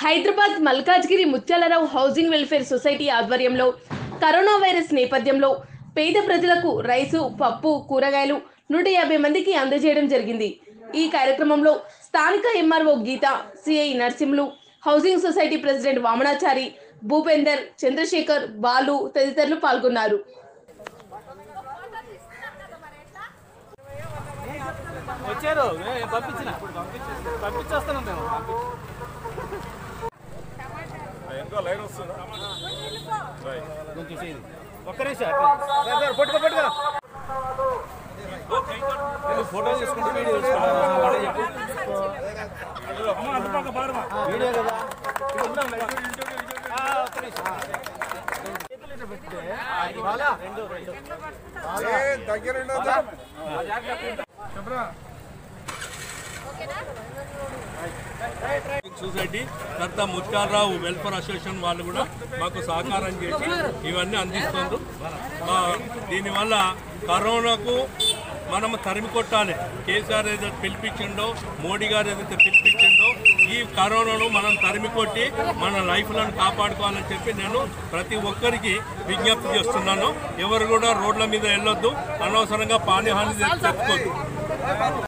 Hyderabad Malkajgiri Mutyalarao housing welfare society ఆధ్వర్యంలో corona virus నేపథ్యంలో పేద ప్రజలకు రైసు పప్పు కూరగాయలు నూట యాభై మందికి అందజేయడం జరిగింది ఈ కార్యక్రమంలో స్థానిక MRO Geetha CI Narsimhulu housing society president Vamanachari Bhupender Chandrasekhar Balu తదితరులు పాల్గొన్నారు వచ్చారు ఏ, పంపించిన పంపించేస్తాను మేము ఎంతో లైన్ వస్తుందా కొంచెం చేయండి. ఒక్క నిమిషం సార్, సార్, పట్టుకో పట్టుకో నేను ఫోటో తీసుకుంటే వీడియో తీసుకుంటాను అదే చెప్పు. వీడియో కదా ఆ, ఒక్క నిమిషం. చేతులు ఇట్లా పెడితే, బాలా, రెండు, రెండు. దగ్గర సొసైటీ తర్వాత ముత్యాలరావు వెల్ఫేర్ అసోసియేషన్ వాళ్ళు కూడా మాకు సహకారం చేసి ఇవన్నీ అందిస్తున్నారు మా దీనివల్ల కరోనాకు మనం తరిమి కొట్టాలి కేసీఆర్ ఏదైతే పిలిపించిండో మోడీ గారు ఏదైతే పిలిపించిండో ఈ కరోనాను మనం తరిమి కొట్టి మన లైఫ్లను కాపాడుకోవాలని చెప్పి నేను ప్రతి ఒక్కరికి విజ్ఞప్తి చేస్తున్నాను ఎవరు కూడా రోడ్ల మీద వెళ్ళొద్దు అనవసరంగా పానీహాని తెచ్చుకోవద్దు